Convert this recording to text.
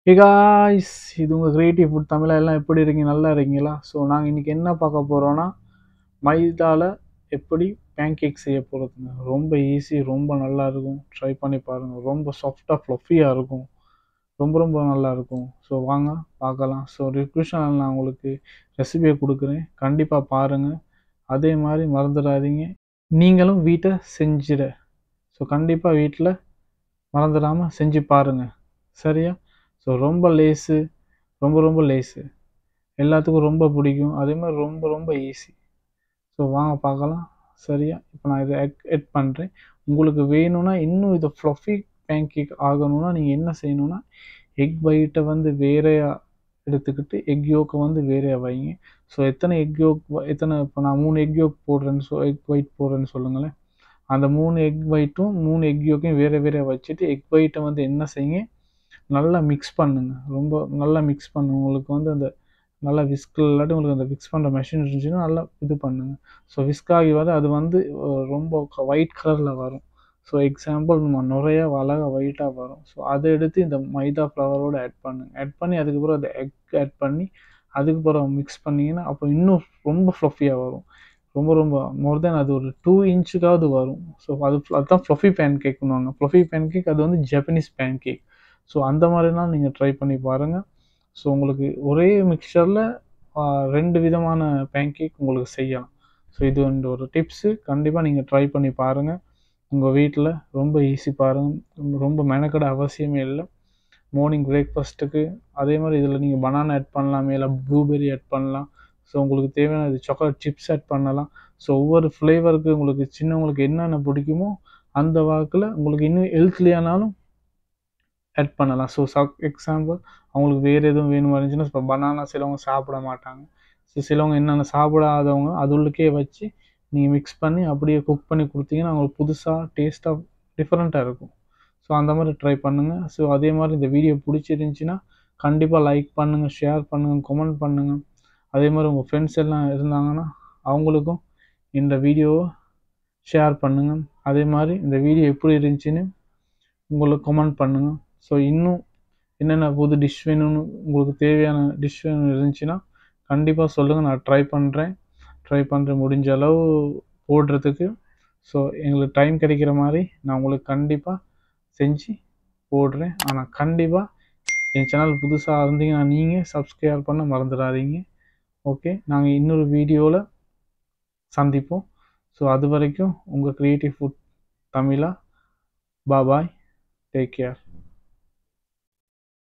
hey guys இது உங்கள் creative food தமிழா எல்லாம் எப்படி இருக்கீங்க நல்லா இருக்கீங்களா ஸோ நாங்கள் இன்றைக்கி என்ன பார்க்க போகிறோன்னா மைதாவில் எப்படி பேன்கேக் செய்ய போகிறதுங்க ரொம்ப ஈஸி ரொம்ப நல்லா இருக்கும் ட்ரை பண்ணி பாருங்கள் ரொம்ப சாஃப்டாக ஃப்ளஃபியாக இருக்கும் ரொம்ப ரொம்ப நல்லா இருக்கும் ஸோ வாங்க பார்க்கலாம் ஸோ டிஸ்கிரிப்ஷனில் நான் உங்களுக்கு ரெசிபியை கொடுக்குறேன் கண்டிப்பாக பாருங்கள் அதே மாதிரி மறந்துடாதீங்க நீங்களும் வீட்டை செஞ்சிட ஸோ கண்டிப்பாக வீட்டில் மறந்துடாமல் செஞ்சு பாருங்கள் சரியா ஸோ ரொம்ப லேஸு ரொம்ப ரொம்ப லேஸு எல்லாத்துக்கும் ரொம்ப பிடிக்கும் அதே மாதிரி ரொம்ப ரொம்ப ஈஸி ஸோ வாங்க பார்க்கலாம் சரியா இப்போ நான் இதை எட் எட் பண்ணுறேன் உங்களுக்கு வேணும்னா இன்னும் இது ஃப்ளஃபி பேன்கேக் ஆகணும்னா நீங்கள் என்ன செய்யணும்னா எக் ஒயிட்டை வந்து வேறையாக எடுத்துக்கிட்டு எக் யோக்கை வந்து வேறையாக வைங்க ஸோ எத்தனை எக் யோக் எத்தனை இப்போ நான் மூணு எக் யோக் போடுறேன்னு சொ எக் ஒயிட் போடுறேன்னு சொல்லுங்களேன் அந்த மூணு எக் ஒயிட்டும் மூணு எக் யோக்கையும் வேறு வேறு வச்சுட்டு எக் ஒயிட்டை வந்து என்ன செய்யுங்க நல்லா மிக்ஸ் பண்ணுங்க ரொம்ப நல்லா மிக்ஸ் பண்ணுங்க உங்களுக்கு வந்து அந்த நல்லா விஸ்க் இல்லாட்டி உங்களுக்கு அந்த மிக்ஸ் பண்ணுற மெஷின் இருந்துச்சுன்னா நல்லா இது பண்ணுங்க ஸோ விஸ்க் ஆகி வர அது வந்து அஹ், ரொம்ப ஒயிட் கலரில் வரும் ஸோ எக்ஸாம்பிள் நம்ம நிறைய அழகாக ஒயிட்டாக வரும் ஸோ அதை எடுத்து இந்த மைதா ஃப்ளவரோடு ஆட் பண்ணுங்க ஆட் பண்ணி அதுக்கப்புறம் அந்த எக் ஆட் பண்ணி அதுக்கப்புறம் மிக்ஸ் பண்ணிங்கன்னா அப்போ இன்னும் ரொம்ப ஃப்ளஃபியாக வரும் ரொம்ப ரொம்ப மோர் தென் அது ஒரு டூ இன்ச்சுக்காவது வரும் ஸோ அது அதுதான் ஃப்ளஃபி பேன் கேக்னுவாங்க ஃப்ளஃபி பேன் கேக் அது வந்து ஜப்பனீஸ் பேன் கேக் ஸோ அந்த மாதிரிலாம் நீங்கள் ட்ரை பண்ணி பாருங்கள் ஸோ உங்களுக்கு ஒரே மிக்சரில் ரெண்டு விதமான பேன்கேக் உங்களுக்கு செய்யலாம் ஸோ இது வந்து ஒரு டிப்ஸு கண்டிப்பாக நீங்கள் ட்ரை பண்ணி பாருங்கள் உங்கள் வீட்டில் ரொம்ப ஈஸி பாருங்கள் ரொம்ப மெனக்கட அவசியமே இல்லை மார்னிங் பிரேக்ஃபாஸ்ட்டுக்கு அதே மாதிரி இதில் நீங்கள் பனானா ஆட் பண்ணலாம் மேலே ப்ளூபெர்ரி ஆட் பண்ணலாம் ஸோ உங்களுக்கு தேவையான இது சாக்லேட் சிப்ஸ் ஆட் பண்ணலாம் ஸோ ஒவ்வொரு ஃப்ளேவருக்கு உங்களுக்கு சின்னவங்களுக்கு என்னென்ன பிடிக்குமோ அந்த வாக்கில் உங்களுக்கு இன்னும் ஹெல்த்லியானாலும் ஆட் பண்ணலாம் ஸோ சப் எக்ஸாம்பிள் அவங்களுக்கு வேறு எதுவும் வேணுமா இருந்துச்சுன்னா இப்போ பனானா சிலவங்க சாப்பிட மாட்டாங்க ஸோ சிலவங்க என்னென்ன சாப்பிடாதவங்க அது உள்ளுக்கே வச்சு நீங்கள் மிக்ஸ் பண்ணி அப்படியே குக் பண்ணி கொடுத்தீங்கன்னா அவங்களுக்கு புதுசாக டேஸ்ட்டாக டிஃப்ரெண்ட்டாக இருக்கும் ஸோ அந்த மாதிரி ட்ரை பண்ணுங்கள் ஸோ அதே மாதிரி இந்த வீடியோ பிடிச்சிருந்துச்சின்னா கண்டிப்பாக லைக் பண்ணுங்கள் ஷேர் பண்ணுங்கள் கமெண்ட் பண்ணுங்கள் அதே மாதிரி உங்கள் ஃப்ரெண்ட்ஸ் எல்லாம் இருந்தாங்கன்னா அவங்களுக்கும் இந்த வீடியோவை ஷேர் பண்ணுங்கள் அதே மாதிரி இந்த வீடியோ எப்படி இருந்துச்சுன்னு உங்களுக்கு கமெண்ட் பண்ணுங்கள் ஸோ இன்னும் என்னென்ன புது டிஷ் வேணும்னு உங்களுக்கு தேவையான டிஷ் வேணும் இருந்துச்சுன்னா கண்டிப்பாக சொல்லுங்கள் நான் ட்ரை பண்ணுறேன் ட்ரை பண்ணுறேன் முடிஞ்ச அளவு போடுறதுக்கு ஸோ எங்களுக்கு டைம் கிடைக்கிற மாதிரி நான் உங்களுக்கு கண்டிப்பாக செஞ்சு போடுறேன் ஆனால் கண்டிப்பாக என் சேனல் புதுசாக இருந்தீங்கன்னா நீங்கள் சப்ஸ்கிரைப் பண்ண மறந்துடாதீங்க ஓகே நாங்கள் இன்னொரு வீடியோவில் சந்திப்போம் ஸோ அது வரைக்கும் உங்கள் க்ரியேட்டிவ் ஃபுட் தமிழா பாபாய் டேக் கேர்